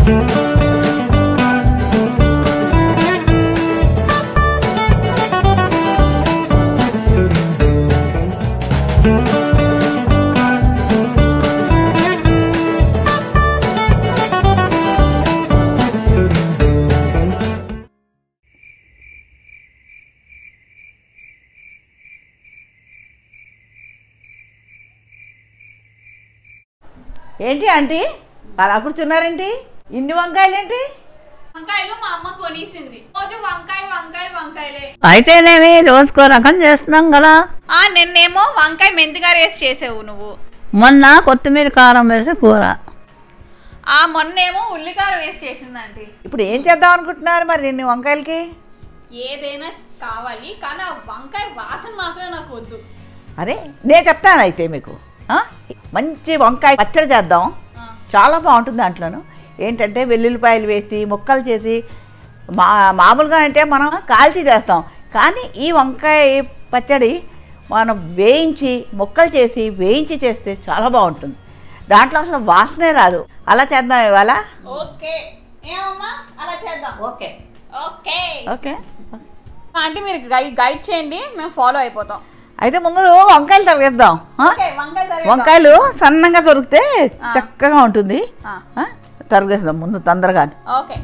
ఏంటి ఆంటీ అలా కూర్చున్నారేంటి ఇన్ని వంకాయలేంటి వంకాయలు మా అమ్మ కొనేసింది రోజు వంకాయ వంకాయ వంకాయలే అయితేనేమి రోజుకో రకం చేస్తున్నాం కదా ఆ నిన్నేమో వంకాయ మెంతిగారు వేసి చేసావు నువ్వు మొన్న కొత్తిమీర కారం వేసి కూర ఆ మొన్నేమో ఉల్లికారం వేసి చేసిందండి ఇప్పుడు ఏం చేద్దాం అనుకుంటున్నారు మరి ఇన్ని వంకాయలకి ఏదైనా కావాలి కానీ ఆ వంకాయ వాసన మాత్రం నాకు వద్దు అరే నేను చెప్తాను అయితే మీకు ఆ? మంచి వంకాయ పచ్చడి చేద్దాం ఆ. చాలా బాగుంటుంది దాంట్లోను ఏంటంటే వెల్లుల్లిపాయలు వేసి ముక్కలు చేసి మా మామూలుగా అంటే మనం కాల్చి చేస్తాం కానీ ఈ వంకాయ పచ్చడి మనం వేయించి ముక్కలు చేసి వేయించి చేస్తే చాలా బాగుంటుంది దాంట్లో అసలు వాసనే రాదు అలా చేద్దాం ఇవాళ ఓకే ఏమమ్మా అలా చేద్దాం ఓకే ఓకే ఓకే అంటే మీరు గైడ్ గైడ్ చేయండి మేము ఫాలో అయిపోతాం అయితే ముందు వంకాయలు తరిగేద్దాం ఆ? ఓకే వంకాయ తరిగేద్దాం. వంకాయలు సన్నగా దొరికితే ఆ. చక్కగా ఉంటుంది ఆ, ఆ? తరిగేద్దాం ముందు తొందరగా ఓకే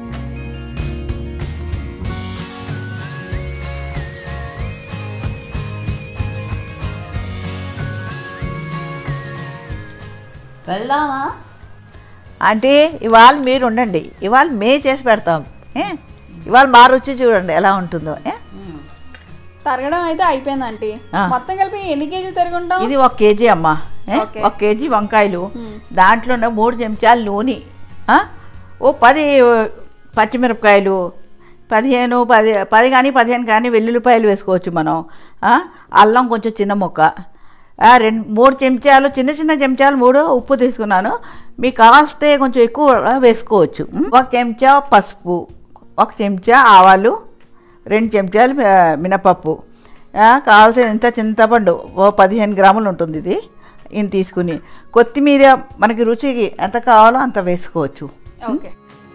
వెళ్దామా అంటే ఇవాళ మీరు ఉండండి ఇవాళ మే చేసి పెడతాం ఏ ఇవాళ మా రుచి చూడండి ఎలా ఉంటుందో ఏ తరగడం అయితే అయిపోయింది ఆంటీ ఆ. మొత్తం కలిపి ఎన్ని కేజీలు తరుగుంటాం ఇది ఒక కేజీ అమ్మా ఏ? ఓకే. ఒక కేజీ వంకాయలు మ్. దాంట్లో ఉన్న మూడు చెంచాలు నూనె ఆ? ఓ పది పచ్చిమిరపకాయలు పదిహేను పది పది కానీ పదిహేను కానీ వెల్లుల్లిపాయలు వేసుకోవచ్చు మనం ఆ? అల్లం కొంచెం చిన్న ముక్క ఆ, రెండు మూడు చెంచాలు చిన్న చిన్న చెంచాలు మూడు ఉప్పు తీసుకున్నాను మీకు కావాల్స్తే కొంచెం ఎక్కువ వేసుకోవచ్చు మ్. ఒక చెంచా పసుపు ఒక చెంచా ఆవాలు రెండు చెంచాలు ఆ, మినపప్పు ఆ, కావాల్సిన ఇంత చింతపండు ఓ పదిహేను గ్రాములు ఉంటుంది ఇది ఇది తీసుకుని కొత్తిమీర మనకి రుచికి ఎంత కావాలో అంత వేసుకోవచ్చు ఓకే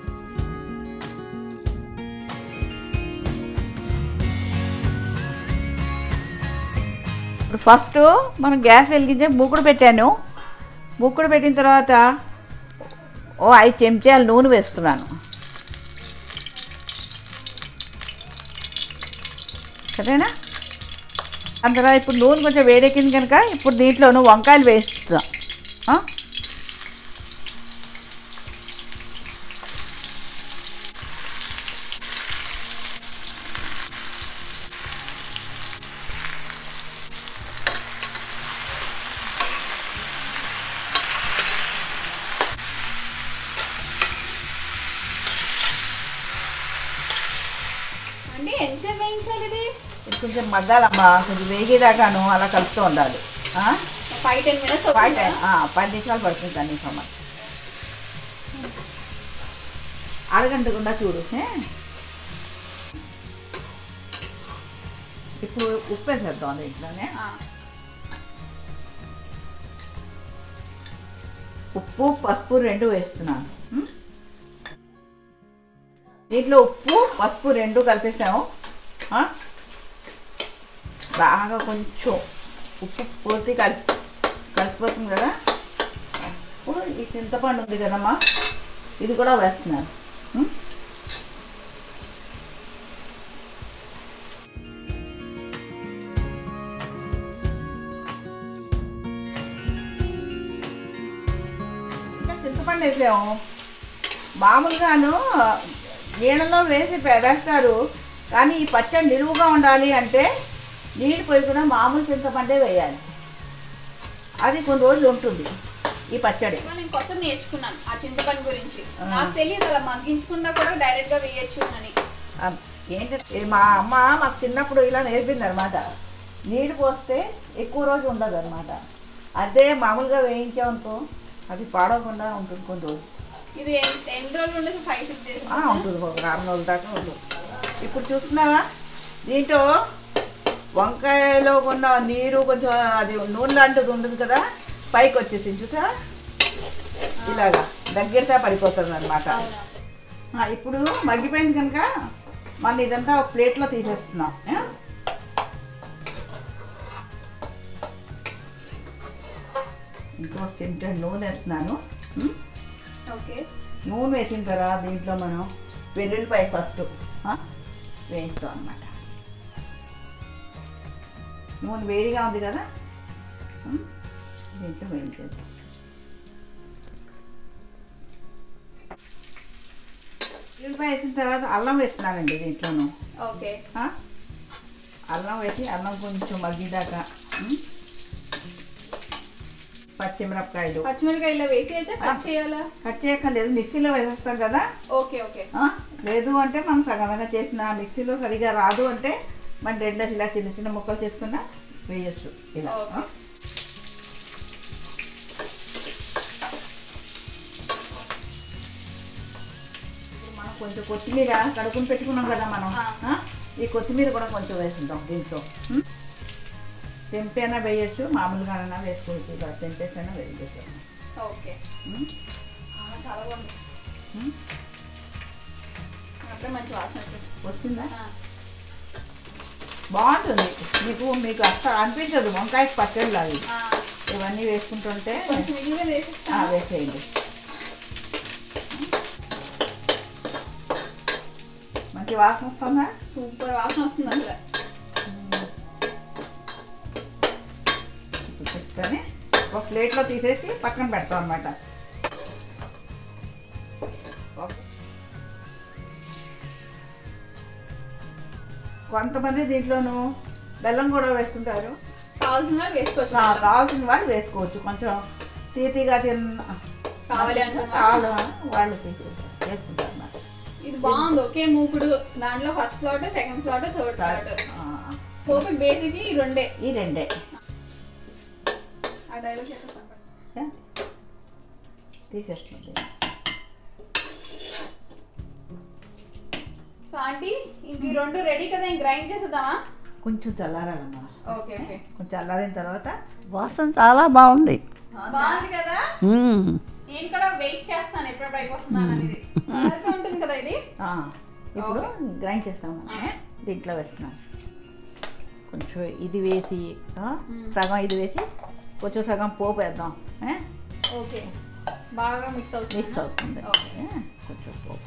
ఇప్పుడు ఫస్ట్ మనం గ్యాస్ వెలిగించే మూకుడు పెట్టాను మూకుడు పెట్టిన తర్వాత ఓ ఐదు చెంచాలు నూనె వేస్తున్నాను సరేనా అందులో ఇప్పుడు నూనె కొంచెం వేడెక్కింది కనుక ఇప్పుడు దీంట్లోనూ వంకాయలు వేస్తున్నాం ఆ? అంటే ఎంతసేపు వేయించాలి ఇది ఇది కొంచెం మగ్గాలమ్మా కొంచెం వేగేదాకాను అలా కలుపుతూ ఉండాలి ఆ? Five ten minutes five time ఆ, పది నిమిషాలు పడుతుంది కనీసం అరగంటకుండా చూడు ఏ? ఇప్పుడు ఉప్పు వేసేద్దాం దీంట్లోనే ఉప్పు పసుపు రెండు వేస్తున్నాను ఉం? దీంట్లో ఉప్పు పసుపు రెండు కలిపేసాము ఆ? బాగా కొంచెం ఉప్పు పూర్తి కలిపి కలిసిపోతుంది కదా ఇప్పుడు ఈ చింతపండు ఉంది కదమ్మా ఇది కూడా వేస్తున్నాను ఉం? ఇంకా చింతపండు వేసాము మామూలుగాను నీళ్ళలో వేసి పె- వేస్తారు కానీ ఈ పచ్చడి నిలువుగా ఉండాలి అంటే నీళ్ళు పోయకుండా మామూలు చింతపండే వేయాలి అది కొన్ని రోజులు ఉంటుంది ఈ పచ్చడి నేను కొత్త నేర్చుకున్నాను ఆ చింతపండు గురించి ఆ. నాకు తెలియదు అలా మగ్గించకుండా కూడా డైరెక్ట్ గా వేయచ్చు అని ఆ, ఏంటంటే ఇది మా అమ్మ మాకు చిన్నప్పుడు ఇలా నేర్పింది అనమాట నీళ్ళు పోస్తే ఎక్కువ రోజు ఉండదు అనమాట అదే మామూలుగా వేయించామనుకో అది పాడవకుండా ఉంటుంది కొన్ని రోజులు ఇది ఎన్- ఎన్ని రోజులు ఉండదు ఫైవ్ సిక్స్ డేస్ ఆ, ఉంటుంది ఒక నాలుగు రోజుల దాకా ఉంటుంది ఇప్పుడు చూస్తున్నావా దీంట్లో వంకాయలో ఉన్న నీరు కొంచెం అది నూనె లాంటిది ఉంటుంది కదా పైకి వచ్చేసింది చూసా ఇలాగా దగ్గరగా పడిపోతుంది అనమాట అవునా ఇప్పుడు మగ్గిపోయింది కనుక మళ్ళీ ఇదంతా ఒక ప్లేట్లో తీసేస్తున్నాం ఆ? ఇంకో చెంచా నూనె వేస్తున్నాను ఉం? ఓకే నూనె వేసిన తర్వాత దీంట్లో మనం వెల్లుల్లిపాయ ఫస్ట్ ఆ? వేస్తాం అన్నమాట నూనె వేడిగా ఉంది కదా ఉం? దీంట్లో వేయించేద్దాం వెల్లుల్లిపాయ వేసిన తర్వాత అల్లం వేస్తున్నానండి దీంట్లోనూ ఓకే ఆ? అల్లం వేసి అల్లం కొంచెం మగ్గిదాకా ఉం? పచ్చిమిరపకాయలు పచ్చిమిరకాయలు వేసేయచ్చా కట్ చేయాలా కట్ చేయక్కర్లేదు మిక్సీలో వేసేస్తాం కదా ఓకే ఓకే ఆ, లేదు అంటే మనం సగంగా చేసిన మిక్సీలో సరిగా రాదు అంటే మన రెండు ఇలా చిన్న చిన్న ముక్కలు చేసుకున్నా వేయచ్చు ఇలా ఓకే. ఆ. ఇప్పుడు మనం కొంచెం కొత్తిమీర కడుక్కుని పెట్టుకున్నాం కదా మనం ఆ. ఆ, ఈ కొత్తిమీర కూడా కొంచెం వేసుకుంటాం దీంట్లో ఉం? తెంపైనా వేయచ్చు మామూలుగానైనా వేసుకోవచ్చు ఇలా తెంపేసైనా వేయచ్చు ఓకే ఉం? ఆ, చాలా బాగుంది ఉం? అప్పుడే మంచి వాసన వచ్చేస్తుంది వస్తుందా ఆ, బాగుంటుంది మీకు మీకు అసలు అనిపించదు వంకాయ పచ్చళ్ళు అవి ఆ, ఇవన్నీ వేసుకుంటుంటే కొంచెం ఇల్లు ఆ, వేసేస్తాను వేసేయండి మంచి వాసన వస్తుందా సూపర్ వాసన వస్తుంది అసలు ఇప్పుడు చెప్తానే ఒక ప్లేట్లో తీసేసి పక్కన పెడతాం అనమాట కొంతమంది దీంట్లోనూ బెల్లం కూడా వేసుకుంటారు కావాల్సిన వాళ్ళు వేసుకోవచ్చు కా- కావాల్సిన వాళ్ళు వేసుకోవచ్చు కొంచెం తీతిగా తిన్న కావాలి అంటే కావాలి వాళ్ళు తీసుకుంటారు వేసుకుంటారు అన్నమాట ఇది బాగుంది ఒకే మూకుడు దాంట్లో first slot second slot third slot ఆ, పోపు బేసిక్లీ ఈ రెండే ఈ రెండే ఆ డైలాగ్ చెప్పేస్తాను ఏ? తీసేస్తుంది సో ఆంటీ ఇంక ఈ రెండు రెడీ కదా ఇంక గ్రైండ్ చేసేద్దామా కొంచెం చల్లారాలమ్మా ఓకే ఓకే కొంచెం చల్లారిన తర్వాత వాసన చాలా బాగుంది బాగుంది కదా మ్మ్. నేను కూడా వెయిట్ చేస్తాను ఎప్పుడెప్పుడు అయిపోతున్నాను అనేది అలాగే ఉంటుంది కదా ఇది ఆ, ఇప్పుడు గ్రైండ్ చేస్తాం మనం దీంట్లో వేస్తున్నాం కొంచెం ఇది వేసి ఆ, సగం ఇది వేసి కొంచెం సగం పోపు వేద్దాం ఏ? ఓకే బాగా మిక్స్ అవుతుంది మిక్స్ అవుతుంది ఓకే. ఏ? కొంచెం పోపు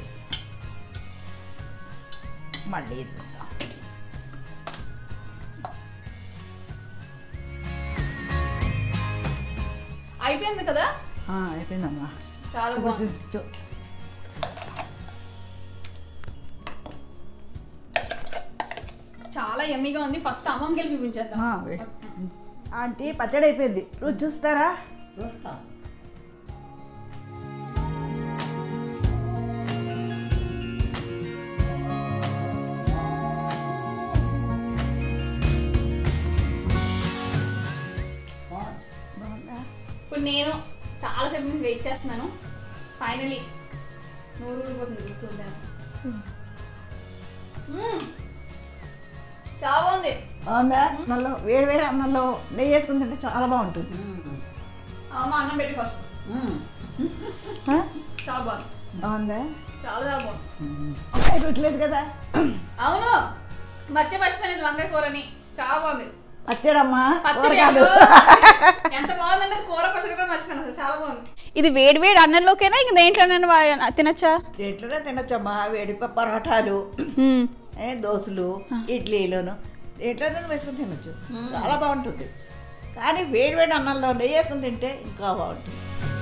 మళ్ళీ ఇది వేద్దాం. అయిపోయింది కదా ఆ, అయిపోయిందమ్మా చాలా బాగుంది కొంచెం చాలా ఎమ్మిగా ఉంది ఫస్ట్ అమ్మమ్మకి వెళ్ళి చూపించేద్దాం ఆ, వే- ఆంటీ పచ్చడి అయిపోయింది రుచి చూస్తారా చూస్తా బాగుంది. బాగుందా ఇప్పుడు నేను చాలా సేపు నుంచి వెయిట్ చేస్తున్నాను ఫైనలీ నూరు ఊరిపోతుంది చూస్తున్నాను చాలా బాగుంది బాగుందా అన్నంలో వేడి వేడి అన్నంలో నెయ్యి వేసుకుని తింటే చాలా బాగుంటుంది మ్మ్. అమ్మ అన్నం పెట్టి ఫస్ట్ మ్మ్. ఆ? చాలా బాగుంది బాగుందా చాలా చాలా బాగుంది వంకాయ రుచలేదు కదా అవును మర్చి మర్చిపోయినది వంకాయ కూరని చాలా బాగుంది పచ్చడమ్మా పచ్చడి కూరగాయలు అయ్యో, ఎంత బాగుందంటే కూర పచ్చడి కూడా మర్చిపోయాను అసలు చాలా బాగుంది ఇది వేడి వేడి అన్నంలోకేనా ఇంక దేంట్లోనైనా తినచ్చా దేంట్లోనే తినొచ్చమ్మా వేడి ప- పరోటాలు ఏ దోశలు ఇడ్లీలోను దేంట్లోనే వేసుకుని తినొచ్చు చాలా బాగుంటుంది కానీ వేడి వేడి అన్నంలో నెయ్యి వేసుకుని తింటే ఇంకా బాగుంటుంది